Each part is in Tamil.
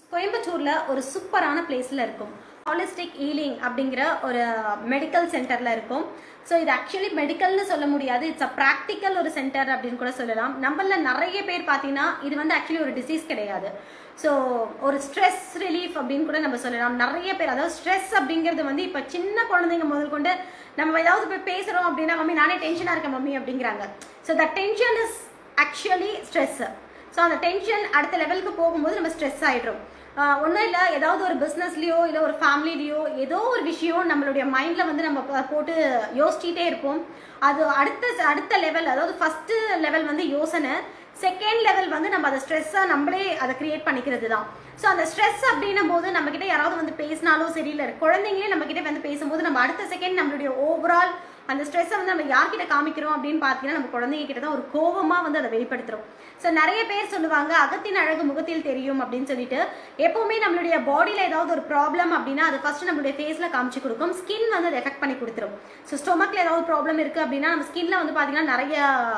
கோயம்புத்தூர்ல ஒரு சூப்பரான பிளேஸ்ல இருக்கும் ஹாலிஸ்டிக் ஹீலிங் அப்படிங்கிற ஒரு மெடிக்கல் சென்டர்ல இருக்கும் ஸோ இது ஆக்சுவலி மெடிக்கல்னு சொல்ல முடியாது இட்ஸ் அ ப்ராக்டிக்கல் ஒரு சென்டர் அப்படின்னு கூட சொல்லலாம் நம்மள நிறைய பேர் பார்த்தீங்கன்னா இது வந்து ஆக்சுவலி ஒரு டிசீஸ் கிடையாது ஸோ ஒரு ஸ்ட்ரெஸ் ரிலீஃப் அப்படின்னு கூட நம்ம சொல்லலாம் நிறைய பேர் அதாவது ஸ்ட்ரெஸ் அப்படிங்கிறது வந்து இப்போ சின்ன குழந்தைங்க முதல் கொண்டு நம்ம ஏதாவது போய் பேசுகிறோம் அப்படின்னா மம்மி நானே டென்ஷனாக இருக்கேன் மம்மி அப்படிங்கிறாங்க so the tension is actually stress so அந்த டென்ஷன் அடுத்த லெவலுக்கு போகும்போது நம்ம ஸ்ட்ரெஸ் ஆகிடும் ஒன்றும் இல்லை ஏதாவது ஒரு பிஸ்னஸ்லையோ இல்லை ஒரு ஃபேமிலிலையோ ஏதோ ஒரு விஷயம் நம்மளுடைய மைண்டில் வந்து நம்ம ப- போட்டு யோசிச்சுட்டே இருப்போம் அது அடுத்த அடுத்த லெவல் அதாவது ஃபஸ்ட்டு லெவல் வந்து யோசனை செகண்ட் லெவல் வந்து நம்ம அதை ஸ்ட்ரெஸ்ஸாக நம்மளே அதை கிரியேட் பண்ணிக்கிறது தான் ஸோ அந்த ஸ்ட்ரெஸ் அப்படின்னும் போது நம்ம கிட்ட யாராவது வந்து பேசினாலும் சரி இல்லை குழந்தைங்களே நம்ம கிட்ட வந்து பேசும்போது நம்ம அடுத்த செகண்ட் நம்மளுடைய ஓவரால் அந்த ஸ்ட்ரெஸ்ஸை வந்து நம்ம யார்கிட்ட காமிக்கிறோம் அப்படின்னு பார்த்தீங்கன்னா நம்ம குழந்தைங்க கிட்ட தான் ஒரு கோவமாக வந்து அதை வெளிப்படுத்துறோம் ஸோ நிறைய பேர் சொல்லுவாங்க அகத்தின் அழகு முகத்தில் தெரியும் அப்படின்னு சொல்லிட்டு எப்பவுமே நம்மளுடைய பாடியில் ஏதாவது ஒரு ப்ராப்ளம் அப்படின்னா அது ஃபர்ஸ்ட் நம்மளுடைய ஃபேஸில் காமிச்சு கொடுக்கும் ஸ்கின் வந்து அதை எஃபெக்ட் பண்ணி கொடுத்துரும் ஸோ ஸ்டொமக்கில் ஏதாவது ப்ராப்ளம் இருக்குது அப்படின்னா நம்ம ஸ்கின்ல வந்து பார்த்தீங்கன்னா நிறைய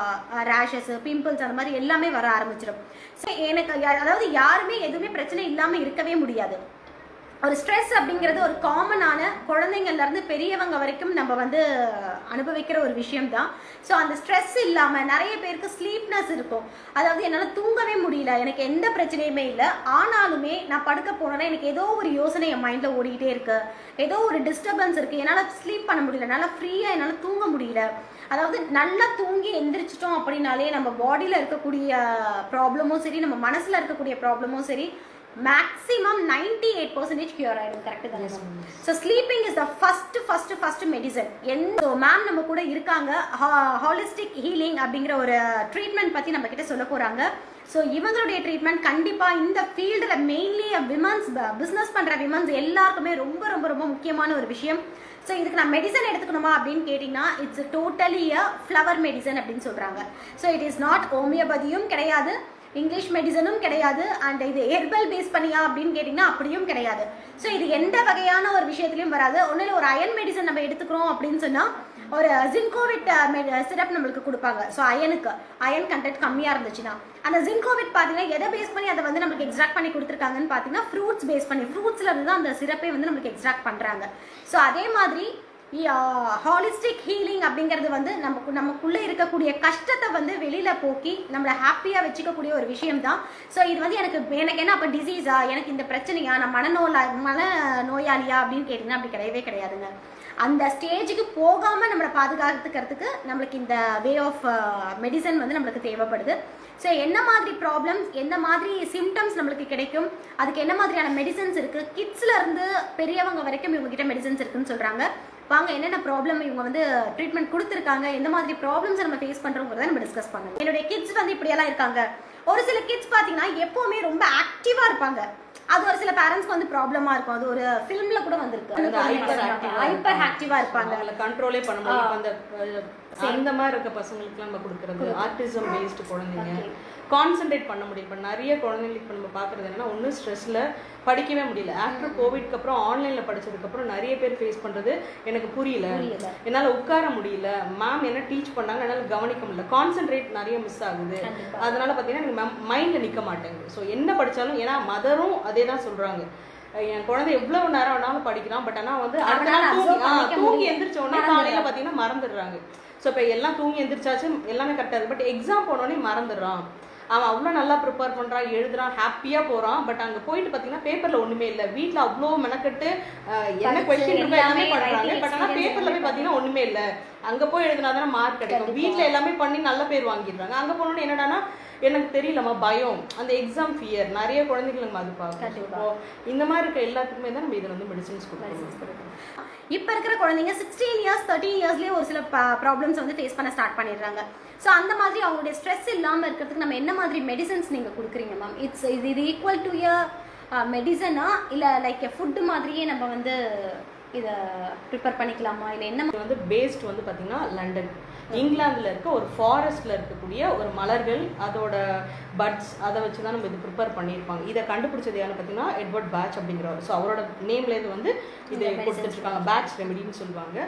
ரேஷஸ் பிம்பிள்ஸ் அந்த மாதிரி எல்லாமே வர ஆரம்பிச்சிடும் ஸோ எனக்கு யா- அதாவது யாருமே எதுவுமே பிரச்சனை இல்லாமல் இருக்கவே முடியாது ஒரு ஸ்ட்ரெஸ் அப்படிங்கிறது ஒரு காமனான குழந்தைங்கள்ல இருந்து பெரியவங்க வரைக்கும் நம்ம வந்து அனுபவிக்கிற ஒரு விஷயம் தான் ஸோ அந்த ஸ்ட்ரெஸ் இல்லாமல் நிறைய பேருக்கு ஸ்லீப்னஸ் இருக்கும் அதாவது என்னால் தூங்கவே முடியல எனக்கு எந்த பிரச்சனையுமே இல்லை ஆனாலுமே நான் படுக்க போனேன்னா எனக்கு ஏதோ ஒரு யோசனை என் மைண்டில் ஓடிக்கிட்டே இருக்கு ஏதோ ஒரு டிஸ்டர்பன்ஸ் இருக்கு என்னால் ஸ்லீப் பண்ண முடியல என்னால் ஃப்ரீயாக என்னால் தூங்க முடியல அதாவது நல்லா தூங்கி எந்திரிச்சிட்டோம் அப்படின்னாலே நம்ம பாடியில் இருக்கக்கூடிய ப்ராப்ளமும் சரி நம்ம மனசில் இருக்கக்கூடிய ப்ராப்ளமும் சரி maximum ninety eight percentage cure ஆயிடும் கரெக்ட் தானே so sleeping is the first first first medicine எந்த ஸோ மேம் நம்ம கூட இருக்காங்க ஹாலிஸ்டிக் ஹீலிங் அப்படிங்கிற ஒரு ட்ரீட்மெண்ட் பற்றி நம்ம கிட்ட சொல்ல போகிறாங்க ஸோ இவங்களுடைய ட்ரீட்மெண்ட் கண்டிப்பாக இந்த ஃபீல்டில் மெயின்லி விமன்ஸ் பிஸ்னஸ் பண்ணுற விமன்ஸ் எல்லாருக்குமே ரொம்ப ரொம்ப ரொம்ப முக்கியமான ஒரு விஷயம் ஸோ இதுக்கு நான் மெடிசன் எடுத்துக்கணுமா அப்படின்னு கேட்டிங்கன்னா it's totally uh flower medicine அப்படின்னு சொல்கிறாங்க ஸோ இட் இஸ் நாட் ஹோமியோபதியும் கிடையாது இங்கிலீஷ் மெடிசனும் கிடையாது அண்ட் இது ஹெர்பல் பேஸ் பண்ணியா அப்படின்னு கேட்டிங்கன்னா அப்படியும் கிடையாது ஸோ இது எந்த வகையான ஒரு விஷயத்துலையும் வராது ஒன்றில் ஒரு அயன் மெடிசன் நம்ம எடுத்துக்கிறோம் அப்படின்னு சொன்னால் ஒரு ஜின்கோவிட் சிரப் நம்மளுக்கு கொடுப்பாங்க ஸோ அயனுக்கு அயன் கண்டென்ட் கம்மியாக இருந்துச்சுன்னா அந்த ஜின்கோவிட் பார்த்தீங்கன்னா எதை பேஸ் பண்ணி அதை வந்து நம்மளுக்கு எக்ஸ்ட்ராக்ட் பண்ணி கொடுத்துருக்காங்கன்னு பார்த்தீங்கன்னா ஃப்ரூட்ஸ் பேஸ் பண்ணி ஃப்ரூட்ஸ்ல இருந்து தான் அந்த சிரப்பை வந்து நம்மளுக்கு எக்ஸ்ட்ராக்ட் பண்ணுறாங்க ஸோ அதே மாதிரி ஹாலிஸ்டிக் ஹீலிங் அப்படிங்கிறது வந்து நமக்கு நமக்குள்ளே இருக்கக்கூடிய கஷ்டத்தை வந்து வெளியில் போக்கி நம்மளை ஹாப்பியாக வச்சுக்கக்கூடிய ஒரு விஷயம் தான் ஸோ இது வந்து எனக்கு எனக்கு என்ன அப்போ டிசீஸா எனக்கு இந்த பிரச்சனையா நான் மனநோயா மன நோயாளியா அப்படின்னு கேட்டிங்கன்னா அப்படி கிடையவே கிடையாதுங்க அந்த ஸ்டேஜுக்கு போகாமல் நம்மளை பாதுகாத்துக்கிறதுக்கு நம்மளுக்கு இந்த வே ஆஃப் மெடிசன் வந்து நம்மளுக்கு தேவைப்படுது ஸோ என்ன மாதிரி ப்ராப்ளம்ஸ் எந்த மாதிரி சிம்டம்ஸ் நம்மளுக்கு கிடைக்கும் அதுக்கு என்ன மாதிரியான மெடிசன்ஸ் இருக்குது கிட்ஸ்ல இருந்து பெரியவங்க வரைக்கும் இவங்க கிட்ட மெடிசன்ஸ் இருக்குன்னு சொல்கிறாங்க வாங்க என்னென்ன ப்ராப்ளம் இவங்க வந்து ட்ரீட்மெண்ட் கொடுத்துருக்காங்க எந்த மாதிரி ப்ராப்ளம்ஸ் நம்ம ஃபேஸ் பண்ணுறோங்கிறத நம்ம டிஸ்கஸ் பண்ணுவோம் என்னுடைய கிட்ஸ் வந்து இப்படியெல்லாம் இருக்காங்க ஒரு சில கிட்ஸ் பார்த்தீங்கன்னா எப்பவுமே ரொம்ப ஆக்டிவாக இருப்பாங்க அது ஒரு சில பேரண்ட்ஸ்க்கு வந்து ப்ராப்ளமா இருக்கும் அது ஒரு ஃபிலிம்ல கூட வந்திருக்கு அந்த hyper active ஆ ஹைப்பர் ஆக்டிவா இருப்பாங்க அவங்கள கண்ட்ரோலே பண்ண முடியும் இப்ப அந்த அஹ், அந்த மாதிரி இருக்க பசங்களுக்கு நம்ம கொடுக்கறது ஆர்டிசம் பேஸ்டு குழந்தைங்க கான்சென்ட்ரேட் பண்ண முடியும் இப்போ நிறைய குழந்தைங்களுக்கு இப்போ நம்ம பார்க்குறது என்னன்னா ஒன்றும் ஸ்ட்ரெஸ்ல படிக்கவே முடியல ஆஃப்டர் கோவிட்க்கு அப்புறம் ஆன்லைனில் படிச்சதுக்கப்புறம் நிறைய பேர் ஃபேஸ் பண்ணுறது எனக்கு புரியல புரியல. என்னால் உட்கார முடியல மேம் என்ன டீச் பண்ணாங்க என்னால் கவனிக்க முடியல கான்சென்ட்ரேட் நிறைய மிஸ் ஆகுது அதனால பார்த்தீங்கன்னா எனக்கு மைண்டில் நிற்க மாட்டேங்குது ஸோ என்ன படிச்சாலும் ஏன்னா மதரும் அதே தான் சொல்கிறாங்க என் குழந்தை எவ்வளவு நேரம் வேணாலும் படிக்கிறான் பட் ஆனால் வந்து அடுத்த அவனால நாள் தூங்கி absorb ஆ, பண்ணிக்க தூங்கி முடியும். எந்திரிச்ச உடனே காலையில் பார்த்தீங்கன்னா மறந்துடுறாங்க ஸோ இப்போ எல்லாம் தூங்கி எந்திரிச்சாச்சு எல்லாமே கரெக்டாக இருக்கு பட் எக்ஸாம் போனோடனே மறந்துடுறான் அவன் அவ்வளோ நல்லா ப்ரிப்பேர் பண்ணுறான் எழுதுறான் ஹாப்பியாக போகிறான் பட் அங்கே போயிட்டு பார்த்தீங்கன்னா பேப்பரில் ஒன்றுமே இல்லை வீட்டில் அவ்வளோ மெனக்கட்டு அஹ், என்ன படிச்சு கொஸ்டின் இருக்கோ எல்லாமே எல்லாமே பண்ணுறாங்க writing பட் ஆனால் experience பேப்பரில் போய் பார்த்தீங்கன்னா ஒன்றுமே இல்லை அங்கே போய் எழுதினா தானே மார்க் கிடைக்கும் வீட்டில் எல்லாமே பண்ணி நல்ல பேர் வாங்கிடுறாங்க அங்கே போனோன்னு என்னடான்னா எனக்கு தெரியலம்மா பயம் அந்த எக்ஸாம் ஃபியர் நிறைய குழந்தைகள் நம்ம அது பார்க்கணும் So, இந்த மாதிரி இருக்க எல்லாத்துக்குமே தான் நம்ம இதில் வந்து மெடிசன்ஸ் கொடுக்கணும் இப்போ இருக்கிற குழந்தைங்க சிக்ஸ்டீன் இயர்ஸ் தேர்ட்டின் இயர்ஸ்லேயே ஒரு சில ப்ராப்ளம்ஸ் வந்து ஃபேஸ் பண்ண ஸ்டார்ட் பண்ணிடுறாங்க ஸோ அந்த மாதிரி அவங்களுடைய ஸ்ட்ரெஸ் இல்லாமல் இருக்கிறதுக்கு நம்ம என்ன மாதிரி மெடிசன்ஸ் நீங்கள் கொடுக்குறீங்க மேம் இட்ஸ் இது இது ஈக்குவல் டு இயர் மெடிசனா இல்லை லைக் ஃபுட்டு மாதிரியே நம்ம வந்து இதை ப்ரிப்பேர் பண்ணிக்கலாமா இல்லை என்ன இது வந்து பேஸ்ட் வந்து பார்த்தீங்கன்னா லண்டன் இங்கிலாந்துல இருக்க ஒரு ஃபாரஸ்ட்ல இருக்கக்கூடிய ஒரு மலர்கள் அதோட பட்ஸ் அதை வச்சு தான் நம்ம இது ப்ரிப்பேர் பண்ணியிருப்பாங்க இதை கண்டுபிடிச்சது யாருன்னு பார்த்தீங்கன்னா எட்வர்ட் பேட்ச் அப்படிங்கிறவர் ஸோ அவரோட நேம்ல இது வந்து இது கொடுத்துட்டு இருக்காங்க பேட்ச் ரெமெடின்னு சொல்லுவாங்க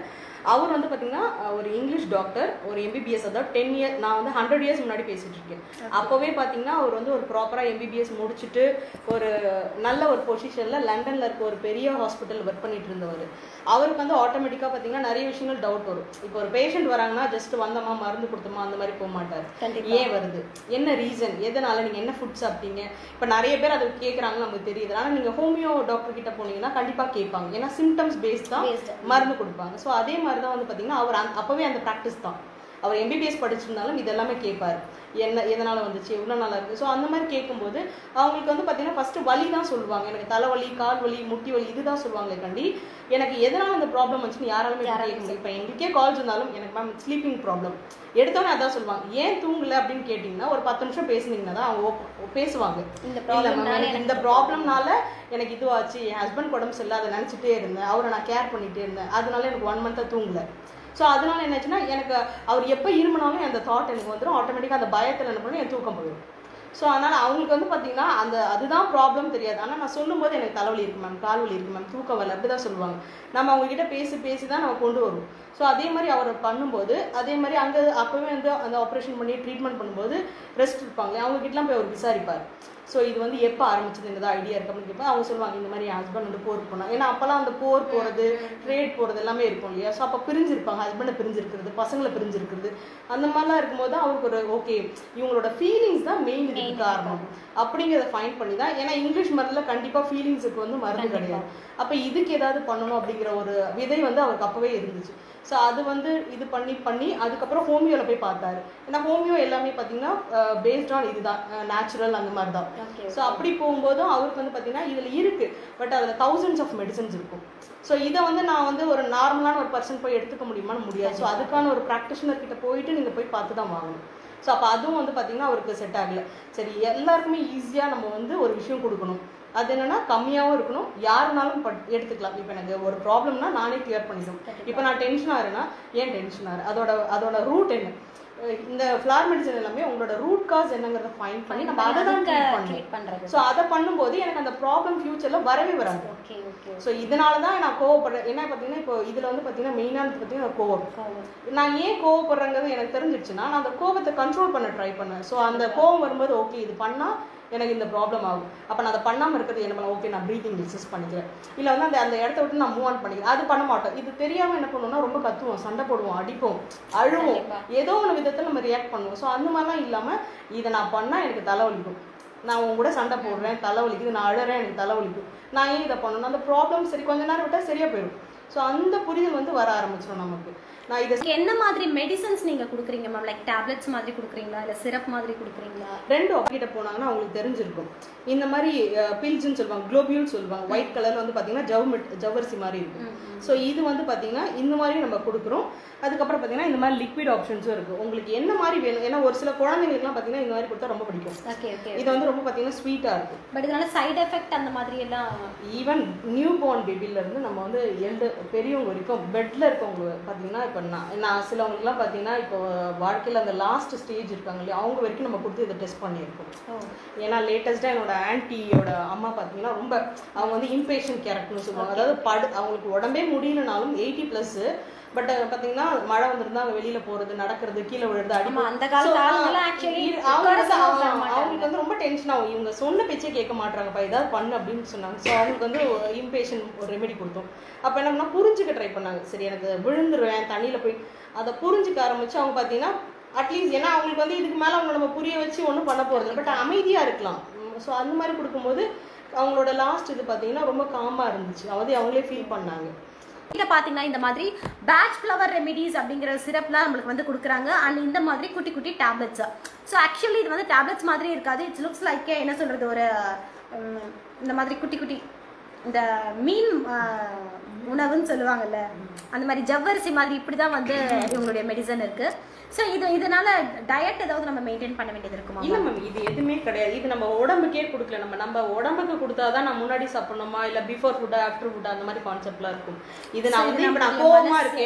அவர் வந்து பார்த்தீங்கன்னா ஒரு இங்கிலீஷ் டாக்டர் ஒரு எம்பிபிஎஸ் அதாவது டென் இயர் நான் வந்து ஹண்ட்ரட் இயர்ஸ் முன்னாடி பேசிட்டு இருக்கேன் அப்போவே பார்த்தீங்கன்னா அவர் வந்து ஒரு ப்ராப்பராக எம்பிபிஎஸ் முடிச்சுட்டு ஒரு நல்ல ஒரு பொசிஷனில் லண்டனில் இருக்க ஒரு பெரிய ஹாஸ்பிட்டல் ஒர்க் பண்ணிட்டு இருந்தவர் அவருக்கு வந்து ஆட்டோமேட்டிக்காக பார்த்தீங்கன்னா நிறைய விஷயங்கள் டவுட் வரும் இப்போ ஒரு பேஷண்ட் வராங்கன்னா ஜஸ்ட் வந்தோமா மருந்து கொடுத்தோமா அந்த மாதிரி போக மாட்டார் கண்டிப்பா. ஏன் வருது என்ன ரீசன் எதனால நீங்கள் என்ன ஃபுட் சாப்பிட்டீங்க இப்போ நிறைய பேர் அதை கேட்குறாங்க நமக்கு தெரியுது ஆனால் நீங்கள் ஹோமியோ டாக்டர் கிட்ட போனீங்கன்னா கண்டிப்பாக கேட்பாங்க ஏன்னா சிம்டம்ஸ் பேஸ்ட் தான் Based. மருந்து கொடுப்பாங்க ஸோ அதே மாதிரி தான் வந்து பார்த்தீங்கன்னா அவர் அந்த- அப்பவே அந்த ப்ராக்டிஸ் தான் அவர் எம்பிபிஎஸ் படிச்சிருந்தாலும் இதெல்லாமே கேட்பார் என்ன எதனால வந்துச்சு எவ்வளோ நாளா இருக்கு ஸோ அந்த மாதிரி கேட்கும்போது அவங்களுக்கு வந்து பார்த்தீங்கன்னா ஃபர்ஸ்ட் வலி தான் சொல்லுவாங்க எனக்கு தலைவலி கால் வலி முட்டி வலி இதுதான் சொல்லுவாங்களே கண்டி எனக்கு எதனால இந்த ப்ராப்ளம் வந்துச்சுன்னு யாராலுமே கேட்க முடியும் இப்போ எங்களுக்கே கால்ஸ் இருந்தாலும் எனக்கு மேம் ஸ்லீப்பிங் ப்ராப்ளம் எடுத்தோன்னே அதான் சொல்லுவாங்க ஏன் தூங்கல அப்படின்னு கேட்டிங்கன்னா ஒரு பத்து நிமிஷம் பேசுனீங்கன்னா தான் அவங்க op- பேசுவாங்க இந்த இல்ல ப்ராப்ளம் மேம் எனக்கு இந்த ப்ராப்ளம்னால எனக்கு இதுவாச்சு என் ஹஸ்பண்ட் உடம்பு சரியில்லை அதை நினச்சிட்டே இருந்தேன் அவரை நான் கேர் பண்ணிட்டே இருந்தேன் அதனால எனக்கு ஒன் மந்த்தாக தூங்கல ஸோ அதனால என்னாச்சுன்னா எனக்கு அவர் எப்போ இருமுனாலும் அந்த தாட் எனக்கு வந்துடும் ஆட்டோமேட்டிக்காக அந்த பயத்தில் என்ன பண்ணும் என் தூக்கம் போயிடும் ஸோ அதனால் அவங்களுக்கு வந்து பார்த்தீங்கன்னா அந்த அதுதான் ப்ராப்ளம் தெரியாது ஆனால் நான் சொல்லும்போது எனக்கு தலைவலி இருக்கு மேம் கால் வலி இருக்கு மேம் தூக்கம் வரல அப்படி தான் சொல்லுவாங்க நம்ம அவங்க கிட்ட பேசி பேசி தான் நம்ம கொண்டு வருவோம் ஸோ அதே மாதிரி அவர் பண்ணும்போது அதே மாதிரி அங்கே அப்போவே வந்து அந்த ஆப்ரேஷன் பண்ணி ட்ரீட்மெண்ட் பண்ணும்போது ரெஸ்ட் இருப்பாங்களே அவங்க கிட்டலாம் போய் அவர் விசாரிப்பார் ஸோ இது வந்து எப்போ ஆரம்பிச்சது இந்த ஐடியா இருக்கு அப்படின்னு கேட்பேன் அவங்க சொல்லுவாங்க இந்த மாதிரி என் ஹஸ்பண்ட் வந்து போர் போனாங்க ஏன்னா அப்போல்லாம் அந்த போர் போகிறது ட்ரேட் போகிறது எல்லாமே இருக்கும் இல்லையா ஸோ அப்போ பிரிஞ்சிருப்பாங்க ஹஸ்பண்டை பிரிஞ்சிருக்கிறது பசங்களை பிரிஞ்சிருக்கிறது அந்த மாதிரிலாம் இருக்கும்போது அவருக்கு ஒரு ஓகே இவங்களோட ஃபீலிங்ஸ் தான் மெயின் இதுக்கு காரணம் அப்படிங்கிறத ஃபைன் பண்ணி தான் ஏன்னா இங்கிலீஷ் மருந்தில் கண்டிப்பாக ஃபீலிங்ஸுக்கு வந்து மருந்து கிடையாது அப்போ இதுக்கு ஏதாவது பண்ணணும் அப்படிங்கிற ஒரு விதை வந்து அவருக்கு அப்போவே இருந்துச்சு ஸோ அது வந்து இது பண்ணி பண்ணி அதுக்கப்புறம் ஹோமியோவில் போய் பார்த்தாரு ஏன்னா ஹோமியோ எல்லாமே பார்த்தீங்கன்னா பேஸ்ட் ஆன் இதுதான் நேச்சுரல் அந்த மாதிரி தான் ஓகே ஸோ அப்படி போகும்போதும் அவருக்கு வந்து பார்த்தீங்கன்னா இதில் இருக்கு பட் அதில் தௌசண்ட்ஸ் ஆஃப் மெடிசன்ஸ் இருக்கும் ஸோ இதை வந்து நான் வந்து ஒரு நார்மலான ஒரு பர்சன் போய் எடுத்துக்க முடியுமான்னு முடியாது ஸோ அதுக்கான ஒரு ப்ராக்டிஷனர் கிட்ட போயிட்டு நீங்கள் போய் பார்த்து தான் வாங்கணும் ஸோ அப்போ அதுவும் வந்து பார்த்தீங்கன்னா அவருக்கு செட் ஆகல சரி எல்லாருக்குமே ஈஸியாக நம்ம வந்து ஒரு விஷயம் கொடுக்கணும் அது என்னன்னா கம்மியாகவும் இருக்கணும் யாருனாலும் பட் எடுத்துக்கலாம் இப்போ எனக்கு ஒரு ப்ராப்ளம்னா நானே கிளியர் பண்ணிடுவேன் இப்போ நான் டென்ஷன் ஆகிறேன்னா ஏன் டென்ஷன் ஆகுறேன் அதோட அதோட ரூட் என்ன அஹ் இந்த ஃப்ளார் மெடிசன் எல்லாமே உங்களோட ரூட் காஸ் என்னங்கிறத ஃபைன் பண்ணி நம்ம அதை தான் ட்ரீட் பண்ணணும் ட்ரீட் பண்றது ஸோ அதை பண்ணும்போது எனக்கு அந்த ப்ராப்ளம் ஃபியூச்சரில் வரவே வராது ஓகே ஓகே ஸோ இதனால தான் நான் கோவப்படுறேன் என்ன பார்த்தீங்கன்னா இப்போ இதில் வந்து பார்த்தீங்கன்னா மெயினாக பார்த்தீங்கன்னா கோவம் நான் ஏன் கோவப்படுறேங்கிறது எனக்கு தெரிஞ்சிடுச்சுன்னா நான் அந்த கோவத்தை கண்ட்ரோல் பண்ண ட்ரை பண்ணேன் ஸோ அந்த கோவம் வரும்போது ஓகே இது பண்ணால் எனக்கு இந்த ப்ராப்ளம் ஆகும் அப்போ நான் அதை பண்ணாமல் இருக்கிறது என்ன பண்ண ஓகே நான் ப்ரீத்திங் எக்ஸஸ் பண்ணிக்கிறேன் இல்லை வந்து அந்த அந்த இடத்த விட்டு நான் மூவ் ஆன் பண்ணிக்கிறேன் அது பண்ண மாட்டோம் இது தெரியாமல் என்ன பண்ணுவோம்னா ரொம்ப கத்துவோம் சண்டை போடுவோம் அடிப்போம் அழுவோம் கண்டிப்பா. ஏதோ ஒரு விதத்தில் நம்ம ரியாக்ட் பண்ணுவோம் ஸோ அந்த மாதிரிலாம் இல்லாமல் இதை நான் பண்ணால் எனக்கு தலைவலிக்கும் நான் உன் கூட சண்டை போடுறேன் தலைவலிக்குது நான் அழறேன் எனக்கு தலைவலிக்கும் நான் ஏன் இதை பண்ணணும் அந்த ப்ராப்ளம் சரி கொஞ்ச நேரம் விட்டால் சரியாக போயிடும் ஸோ அந்த புரிதல் வந்து வர ஆரம்பிச்சிடும் நமக்கு நான் இதை இதுக்கு என்ன மாதிரி மெடிசன்ஸ் நீங்க கொடுக்குறீங்க மேம் லைக் டேப்லெட்ஸ் மாதிரி கொடுக்குறீங்களா இல்ல சிரப் மாதிரி கொடுக்குறீங்களா ரெண்டு கிட்ட போனாங்கன்னா அவங்களுக்கு தெரிஞ்சிருக்கும் இந்த மாதிரி பில்ஸ்ன்னு சொல்லுவாங்க குளோபியூல் சொல்லுவாங்க ஒயிட் கலர்ல வந்து பார்த்தீங்கன்னா ஜவ் மிட் ஜவ்வரிசி மாதிரி இருக்கும் ஸோ இது வந்து பார்த்தீங்கன்னா இந்த மாதிரி நம்ம கொடுக்குறோம் அதுக்கப்புறம் பார்த்தீங்கன்னா இந்த மாதிரி லிக்விட் ஆப்ஷன்ஸும் இருக்குது உங்களுக்கு என்ன மாதிரி வேணும் ஏன்னா ஒரு சில குழந்தைங்களுக்குலாம் பார்த்தீங்கன்னா இந்த மாதிரி கொடுத்தா ரொம்ப பிடிக்கும் ஓகே ஓகே இது வந்து ரொம்ப பார்த்தீங்கன்னா ஸ்வீட்டாக இருக்கும் பட் இதனால சைடு எஃபெக்ட் அந்த மாதிரி எல்லாம் ஈவன் நியூ பார்ன் இருந்து நம்ம வந்து எல்டு பெரியவங்க வரைக்கும் பெட்டில் இருக்கவங்க பார்த்தீங்கன்னா இப்போ நான் நான் சிலவங்களுக்குலாம் பார்த்தீங்கன்னா இப்போ வாழ்க்கையில் அந்த லாஸ்ட் ஸ்டேஜ் இருக்காங்க இல்லையா அவங்க வரைக்கும் நம்ம கொடுத்து இதை டெஸ்ட் பண்ணியிருக்கோம் ஓ ஏன்னா லேட்டஸ்ட்டாக என்னோட ஆன்ட்டியோட அம்மா பார்த்தீங்கன்னா ரொம்ப அவங்க வந்து இம்பேஷன் கேரக்டர்னு சொல்லுவாங்க அதாவது படு அவங்களுக்கு உடம்பே முடியலனாலும் எயிட்டி ப்ளஸ்ஸு பட் பார்த்தீங்கன்னா மழை வந்திருந்தா அவங்க வெளியில போறது நடக்கிறது கீழே விழுறது ஆமா அடிமா அந்த காலத்து ஆளுங்கலாம் ஆக்சுவலி அவங்க வந்து அவங்க- அவங்களுக்கு வந்து ரொம்ப டென்ஷன் ஆகும் இவங்க சொன்ன பேச்சே கேட்க மாட்டாங்கப்பா ஏதாவது பண்ணு அப்படின்னு சொன்னாங்க ஸோ அவங்களுக்கு வந்து இம்பேஷன் ஒரு ரெமெடி கொடுத்தோம் அப்போ என்ன பண்ணா புரிஞ்சுக்க ட்ரை பண்ணாங்க சரி எனக்கு விழுந்துருவேன் தண்ணியில் போய் அதை புரிஞ்சுக்க ஆரம்பிச்சு அவங்க பார்த்தீங்கன்னா அட்லீஸ்ட் ஏன்னா அவங்களுக்கு வந்து இதுக்கு மேலே அவங்க நம்ம புரிய வச்சு ஒன்றும் பண்ண போகிறது பட் அமைதியாக இருக்கலாம் ஸோ அந்த மாதிரி கொடுக்கும்போது அவங்களோட லாஸ்ட் இது பார்த்தீங்கன்னா ரொம்ப காமாக இருந்துச்சு அதாவது அவங்களே ஃபீல் பண்ணாங்க இதில் பார்த்தீங்கன்னா இந்த மாதிரி பேட்ச் ஃப்ளவர் ரெமிடிஸ் அப்படிங்கிற சிரப்லாம் நம்மளுக்கு வந்து கொடுக்குறாங்க அண்ட் இந்த மாதிரி குட்டி குட்டி டேப்லெட்ஸ் ஸோ ஆக்சுவலி இது வந்து டேப்லெட்ஸ் மாதிரி இருக்காது இட்ஸ் லுக்ஸ் லைக் என்ன சொல்கிறது ஒரு உம், இந்த மாதிரி குட்டி குட்டி இந்த மீன் ஆஹ், உணவுன்னு சொல்லுவாங்கல்ல அந்த மாதிரி ஜவ்வரிசி மாதிரி இப்படி தான் வந்து இவங்களுடைய மெடிசன் இருக்கு ஸோ இது இதனால டயட் ஏதாவது நம்ம மெயின்டைன் பண்ண வேண்டியது இருக்குமா இல்ல மேம் இது எதுவுமே கிடையாது இது நம்ம உடம்புக்கே கொடுக்கல நம்ம நம்ம உடம்புக்கு கொடுத்தாதான் நான் முன்னாடி சாப்பிடணுமா இல்ல பிஃபோர் ஃபுட்டா ஆஃப்டர் ஃபுட்டா அந்த மாதிரி கான்செப்ட்லாம் இருக்கும் இது நான் So, வந்து இது இப்ப நான் நம்மளுடைய கோவமா மனசு- இருக்கேன்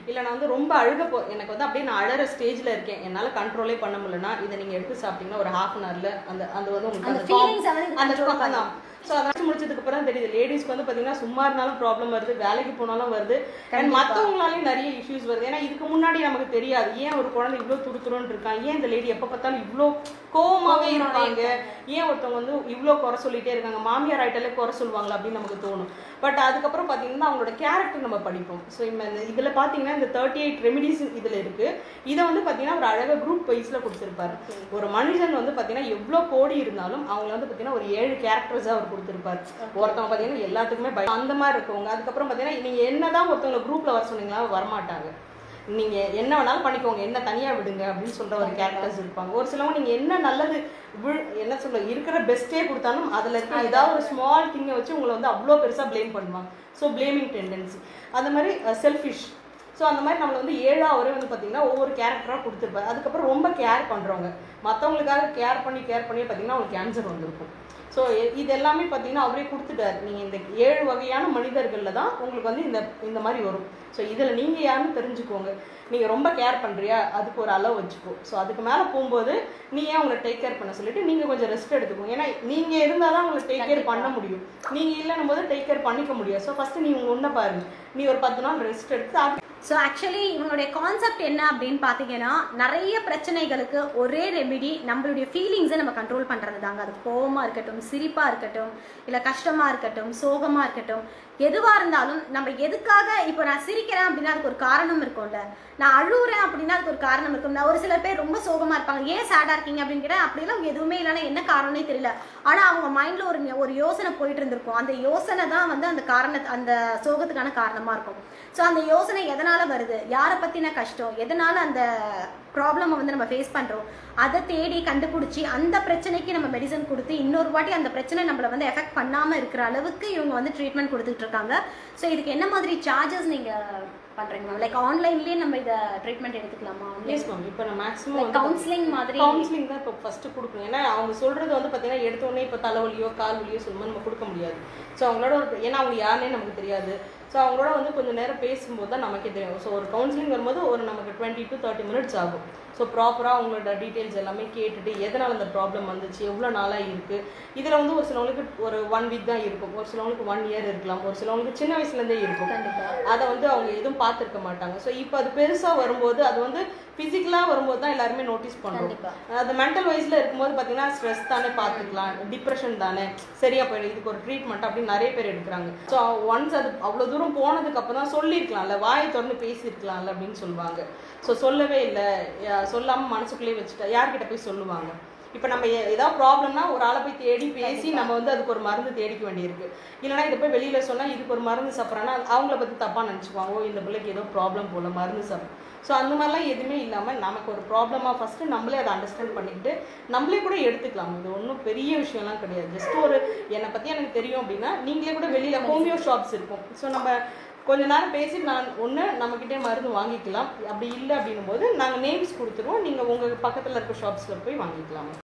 இல்லை நான் வந்து ரொம்ப அழுக போ எனக்கு வந்து அப்படியே நான் அழற ஸ்டேஜில் இருக்கேன் என்னால் கண்ட்ரோலே பண்ண முடியலன்னா இதை நீங்கள் எடுத்து சாப்பிட்டீங்கன்னா ஒரு ஹாஃப் அன் ஹவரில் அந்த அந்த வந்து உங்களுக்கு அந்த அந்த calm- feelings வந்து இது அந்த control தான் ஸோ அதாச்சும் முடிச்சதுக்கு அப்புறம் தான் தெரியுது லேடிஸ்க்கு வந்து பார்த்தீங்கன்னா சும்மா இருந்தாலும் ப்ராப்ளம் வருது வேலைக்கு போனாலும் வருது அண்ட் மற்றவங்களாலையும் நிறைய இஷ்யூஸ் வருது ஏன்னா இதுக்கு முன்னாடி நமக்கு தெரியாது ஏன் ஒரு குழந்தை இவ்வளோ துருத்துருன்னு இருக்கான் ஏன் இந்த லேடி எப்போ பார்த்தாலும் இவ்வளோ கோவமாவே இருப்பாங்க ஏன் ஒருத்தவங்க வந்து இவ்வளோ குறை சொல்லிட்டே இருக்காங்க மாமியார் ஆயிட்டாலே குறை சொல்லுவாங்களா அப்படின்னு நமக்கு தோணும் பட் அதுக்கப்புறம் பார்த்தீங்கன்னா அவங்களோட கேரக்டர் நம்ம படிப்போம் ஸோ இந்த இதில் பார்த்தீங்கன்னா இந்த தேர்ட்டி எயிட் ரெமிடிஸ் இதில் இருக்கு இதை வந்து பார்த்தீங்கன்னா ஒரு அழகாக குரூப் வைஸில் கொடுத்துருப்பாரு ஒரு மனுஷன் வந்து பார்த்தீங்கன்னா எவ்வளோ கோடி இருந்தாலும் அவங்க வந்து பார்த்தீங்கன்னா ஒரு ஏழு கேரக்டர்ஸாக அவர் கொடுத்துருப்பாரு ஒருத்தவங்க பார்த்தீங்கன்னா எல்லாத்துக்குமே பயம் அந்த மாதிரி இருக்கவங்க அதுக்கப்புறம் பார்த்தீங்கன்னா நீங்கள் என்னதான் ஒருத்தவங்க குரூப்பில் வர சொன்னீங்களா வரமாட்டாங்க நீங்க என்ன வேணாலும் பண்ணிக்கோங்க என்ன தனியா விடுங்க அப்படின்னு சொல்ற ஒரு கேரக்டர்ஸ் இருப்பாங்க ஒரு சிலவங்க நீங்க என்ன நல்லது வி- என்ன சொல்ல இருக்கிற பெஸ்ட்டே கொடுத்தாலும் அதுல இருக்க ஏதாவது ஒரு ஸ்மால் திங்கை வச்சு உங்களை வந்து அவ்வளோ பெருசா ப்ளேம் பண்ணுவாங்க ஸோ ப்ளேமிங் டெண்டன்சி அந்த மாதிரி செல்ஃபிஷ் ஸோ அந்த மாதிரி நம்மளை வந்து ஏழா வரை வந்து பார்த்தீங்கன்னா ஒவ்வொரு கேரக்டராக கொடுத்துருப்பாரு அதுக்கப்புறம் ரொம்ப கேர் பண்ணுறவங்க மற்றவங்களுக்காக கேர் பண்ணி கேர் பண்ணி பார்த்தீங்கன்னா அவங்களுக்கு கேன்சர் வந்திருக்கும் ஸோ இது எல்லாமே பார்த்தீங்கன்னா அவரே கொடுத்துட்டாரு நீங்கள் இந்த ஏழு வகையான மனிதர்களில் தான் உங்களுக்கு வந்து இந்த இந்த மாதிரி வரும் ஸோ இதில் நீங்கள் யாருன்னு தெரிஞ்சுக்கோங்க நீங்கள் ரொம்ப கேர் பண்ணுறியா அதுக்கு ஒரு அளவு வச்சுக்கோ ஸோ அதுக்கு மேலே போகும்போது நீ ஏன் உங்களை டேக் கேர் பண்ண சொல்லிட்டு நீங்கள் கொஞ்சம் ரெஸ்ட் எடுத்துக்கோங்க ஏன்னா நீங்கள் இருந்தால் தான் உங்களை டேக் கேர் பண்ண முடியும் நீங்கள் இல்லைன்னும் போது டேக் கேர் பண்ணிக்க முடியாது ஸோ ஃபஸ்ட்டு நீ உங்கள் ஒன்றை பாருங்க நீ ஒரு பத்து நாள் ரெஸ்ட் எடுத்து அது ஸோ ஆக்சுவலி இவங்களுடைய கான்செப்ட் என்ன அப்படின்னு பார்த்தீங்கன்னா நிறைய பிரச்சனைகளுக்கு ஒரே ரெமிடி நம்மளுடைய ஃபீலிங்ஸை நம்ம கண்ட்ரோல் பண்ணுறது தாங்க அது கோவமாக இருக்கட்டும் சிரிப்பாக இருக்கட்டும் இல்லை கஷ்டமாக இருக்கட்டும் சோகமாக இருக்கட்டும் எதுவாக இருந்தாலும் நம்ம எதுக்காக இப்போ நான் சிரிக்கிறேன் அப்படின்னா அதுக்கு ஒரு காரணம் இருக்கும்ல நான் அழுவுறேன் அப்படின்னா அதுக்கு ஒரு காரணம் இருக்கும் நான் ஒரு சில பேர் ரொம்ப சோகமாக இருப்பாங்க ஏன் சேடாக இருக்கீங்க அப்படின்னு கேட்டால் அப்படிலாம் அவங்க எதுவுமே இல்லைன்னா என்ன காரணம்னே தெரியல ஆனால் அவங்க மைண்டில் ஒரு ஒரு யோசனை போயிட்டு இருந்திருக்கும் அந்த யோசனை தான் வந்து அந்த காரணத்தை அந்த சோகத்துக்கான காரணமாக இருக்கும் ஸோ அந்த யோசனை எதனால வருது யாரை பத்தின கஷ்டம் எதனால அந்த ப்ராப்ளமை வந்து நம்ம ஃபேஸ் பண்றோம் அதை தேடி கண்டுபிடிச்சி அந்த பிரச்சனைக்கு நம்ம மெடிசன் கொடுத்து இன்னொரு வாட்டி அந்த பிரச்சனை நம்மளை வந்து எஃபெக்ட் பண்ணாம இருக்கிற அளவுக்கு இவங்க வந்து ட்ரீட்மெண்ட் கொடுத்துட்டு இருக்காங்க ஸோ இதுக்கு என்ன மாதிரி சார்ஜஸ் நீங்க பண்றீங்க மேம் லைக் ஆன்லைன்லயே நம்ம இதை ட்ரீட்மெண்ட் எடுத்துக்கலாமா எஸ் மேம் இப்போ நான் மேக்ஸிமம் லைக் கவுன்சிலிங் மாதிரி கவுன்சிலிங் தான் இப்போ ஃபர்ஸ்ட் கொடுக்கணும் ஏன்னா அவங்க சொல்றது வந்து பார்த்தீங்கன்னா எடுத்த உடனே இப்போ தலைவலியோ கால் வலியோ சொல்லும்போது நம்ம கொடுக்க முடியாது ஸோ அவங்களோட ஒரு ஏன்னா அவங்க யாருன்னே நமக்கு தெரியாது ஸோ அவங்களோட வந்து கொஞ்சம் நேரம் பேசும்போது தான் நமக்கே தெரியும் ஸோ ஒரு கவுன்சிலிங் வரும்போது ஒரு நமக்கு டுவெண்ட்டி டு தேர்ட்டி மினிட்ஸ் ஆகும் ஸோ ப்ராப்பராக அவங்களோட டீட்டெயில்ஸ் எல்லாமே கேட்டுட்டு எதனால் அந்த ப்ராப்ளம் வந்துச்சு எவ்வளோ நாளாக இருக்குது இதில் வந்து ஒரு சிலவங்களுக்கு ஒரு ஒன் வீக் தான் இருக்கும் ஒரு சிலவங்களுக்கு ஒன் இயர் இருக்கலாம் ஒரு சிலவங்களுக்கு சின்ன வயசுலேருந்தே இருக்கும் கண்டிப்பா அதை வந்து அவங்க எதுவும் பார்த்துருக்க மாட்டாங்க ஸோ இப்போ அது பெருசாக வரும்போது அது வந்து ஃபிசிக்கலாக வரும்போது தான் எல்லாருமே நோட்டீஸ் பண்ணுறோம் கண்டிப்பா அது மென்டல் வைஸில் இருக்கும்போது பார்த்தீங்கன்னா ஸ்ட்ரெஸ் தானே பார்த்துக்கலாம் டிப்ரெஷன் தானே சரியா போயிடும் இதுக்கு ஒரு ட்ரீட்மெண்ட் அப்படின்னு நிறைய பேர் எடுக்கிறாங்க ஸோ ஒன்ஸ் அது அவ்வளோ தூரம் போனதுக்கு அப்புறம் தான் சொல்லியிருக்கலாம்ல வாயை திறந்து பேசியிருக்கலாம்ல அப்படின்னு சொல்லுவாங்க ஸோ சொல்லவே இல்லை சொல்லாமல் மனசுக்குள்ளேயே வச்சுட்டா யார்கிட்ட போய் சொல்லுவாங்க இப்போ நம்ம எ- ஏதாவது ப்ராப்ளம்னா ஒரு ஆளை போய் தேடி பேசி நம்ம வந்து அதுக்கு ஒரு மருந்து தேடிக்க வேண்டியிருக்கு இல்லைன்னா இதை போய் வெளியில சொன்னா இதுக்கு ஒரு மருந்து சாப்பிட்றான்னா அவங்கள பத்தி தப்பா நினச்சிக்குவாங்க ஓ இந்த பிள்ளைக்கு ஏதோ ப்ராப்ளம் போல மருந்து சாப்பிடும் ஸோ அந்த மாதிரிலாம் எதுவுமே இல்லாமல் நமக்கு ஒரு ப்ராப்ளமாக ஃபஸ்ட்டு நம்மளே அதை அண்டர்ஸ்டாண்ட் பண்ணிக்கிட்டு நம்மளே கூட எடுத்துக்கலாம் இது ஒன்றும் பெரிய விஷயம்லாம் கிடையாது ஜஸ்ட் ஒரு என்னை பற்றி எனக்கு தெரியும் அப்படின்னா நீங்களே கூட வெளியில் ஹோமியோ ஷாப்ஸ் இருக்கும் ஸோ நம்ம கொஞ்ச நேரம் பேசி நான் ஒன்று நம்மக்கிட்டே மருந்து வாங்கிக்கலாம் அப்படி இல்லை அப்படின்னும் போது நாங்கள் நேம்ஸ் கொடுத்துருவோம் நீங்கள் உங்கள் பக்கத்தில் இருக்க ஷாப்ஸில் போய் வாங்கிக்கலாம்